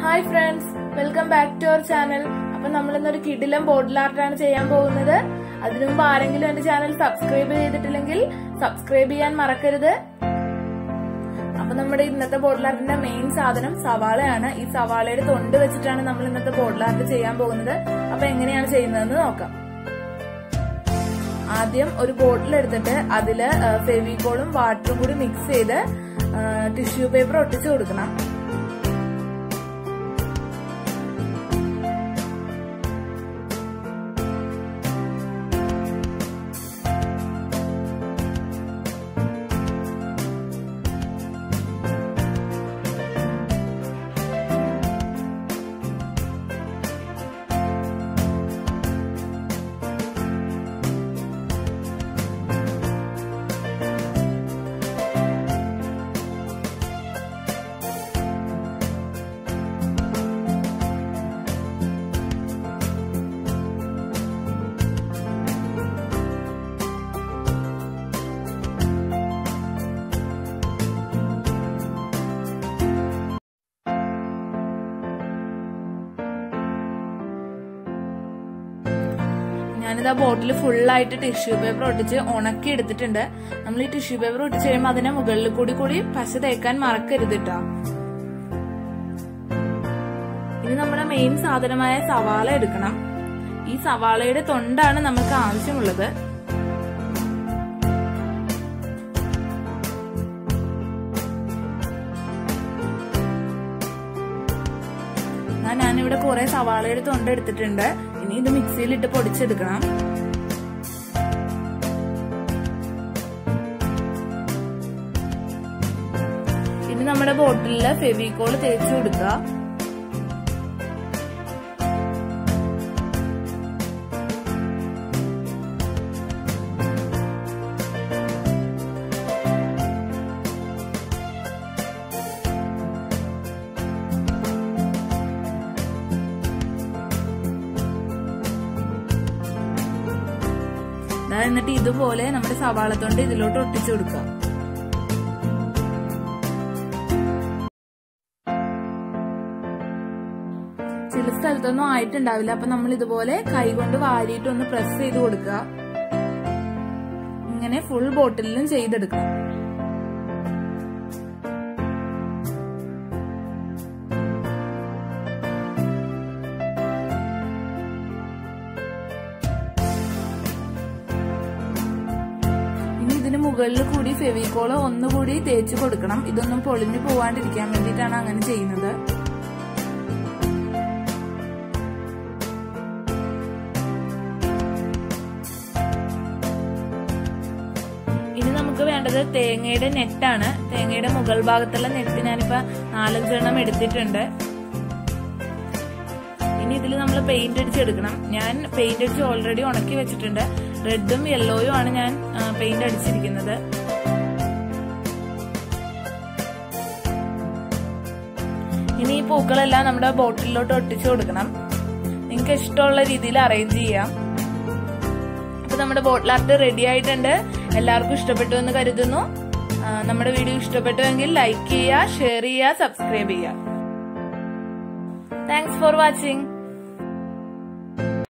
hi friends welcome back to our channel അപ്പൊ നമ്മൾ ഇന്നൊരു കിടിലം ബോട്ടിൽ ആർട്ടാണ് ചെയ്യാൻ പോകുന്നത് അതിനു മുമ്പ് ആരെങ്കിലും എന്റെ ചാനൽ സബ്സ്ക്രൈബ് ചെയ്തിട്ടില്ലെങ്കിൽ സബ്സ്ക്രൈബ് ചെയ്യാൻ മറക്കരുത് അപ്പൊ നമ്മുടെ ഇന്നത്തെ ബോട്ടിൽ ആർട്ടിന്റെ മെയിൻ സാധനം സവാളയാണ് ഈ സവാളയുടെ തൊണ്ട് വെച്ചിട്ടാണ് നമ്മൾ ഇന്നത്തെ ബോട്ടിൽ ആർട്ട് ചെയ്യാൻ പോകുന്നത് അപ്പൊ എങ്ങനെയാണ് ചെയ്യുന്നതെന്ന് നോക്കാം ആദ്യം ഒരു ബോട്ടിൽ എടുത്തിട്ട് അതില് ഫെവിക്കോളും വാട്ടറും കൂടി മിക്സ് ചെയ്ത് ടിഷ്യൂ പേപ്പർ ഒട്ടിച്ചു കൊടുക്കണം ഞാനിത് ആ ബോട്ടിൽ ഫുള്ളായിട്ട് ടിഷ്യൂ പേപ്പർ ഒട്ടിച്ച് ഉണക്കി എടുത്തിട്ടുണ്ട് നമ്മൾ ഈ ടിഷ്യൂ പേപ്പർ ഒട്ടിച്ച് കഴിയുമ്പോൾ അതിനെ മുകളിൽ കൂടി കൂടി പശ തേക്കാൻ മറക്കരുത് കേട്ടോ ഇനി നമ്മുടെ മെയിൻ സാധനമായ സവാള എടുക്കണം ഈ സവാളയുടെ തൊണ്ടാണ് നമുക്ക് ആവശ്യമുള്ളത് ഞാനിവിടെ കുറെ സവാളയുടെ തൊണ്ട് എടുത്തിട്ടുണ്ട് ഇനി ഇത് മിക്സിയിലിട്ട് പൊടിച്ചെടുക്കണം ഇനി നമ്മുടെ ബോട്ടിലില് ഫെവിക്കോൾ തേച്ച് കൊടുക്കുക എന്നിട്ട് ഇതുപോലെ നമ്മുടെ സവാളത്തോണ്ട് ഇതിലോട്ട് ഒട്ടിച്ചു കൊടുക്കുക ചില സ്ഥലത്തൊന്നും ആയിട്ടുണ്ടാവില്ല അപ്പൊ നമ്മൾ ഇതുപോലെ കൈകൊണ്ട് വാരിയിട്ട് ഒന്ന് പ്രസ് ചെയ്ത് കൊടുക്കുക ഇങ്ങനെ ഫുൾ ബോട്ടിലും ചെയ്തെടുക്കണം ഇതിന് മുകളിൽ കൂടി ഫെവിക്കോള് ഒന്നുകൂടി തേച്ച് കൊടുക്കണം ഇതൊന്നും പൊളിഞ്ഞു പോവാണ്ടിരിക്കാൻ വേണ്ടിയിട്ടാണ് അങ്ങനെ ചെയ്യുന്നത് ഇനി നമുക്ക് വേണ്ടത് തേങ്ങയുടെ നെറ്റാണ് തേങ്ങയുടെ മുകൾ ഭാഗത്തുള്ള നെറ്റ് ഞാനിപ്പോ നാലഞ്ചെണ്ണം എടുത്തിട്ടുണ്ട് ഇനി ഇതിൽ നമ്മൾ പെയിന്റ് അടിച്ചെടുക്കണം ഞാൻ പെയിന്റ് അടിച്ച് ഓൾറെഡി ഉണക്കി വെച്ചിട്ടുണ്ട് റെഡും യെല്ലോയും ആണ് ഞാൻ പെയിന്റ് അടിച്ചിരിക്കുന്നത് ഇനി ഈ പൂക്കളെല്ലാം നമ്മുടെ ബോട്ടിലോട്ട് ഒട്ടിച്ചു കൊടുക്കണം നിങ്ങൾക്ക് ഇഷ്ടമുള്ള രീതിയിൽ അറേഞ്ച് ചെയ്യാം അപ്പൊ നമ്മുടെ ബോട്ടിൽ ആർട്ട് റെഡി ആയിട്ടുണ്ട് എല്ലാവർക്കും ഇഷ്ടപ്പെട്ടു എന്ന് കരുതുന്നു നമ്മുടെ വീഡിയോ ഇഷ്ടപ്പെട്ടുവെങ്കിൽ ലൈക്ക് ചെയ്യുക ഷെയർ ചെയ്യുക സബ്സ്ക്രൈബ് ചെയ്യുക താങ്ക്സ് ഫോർ വാച്ചിങ്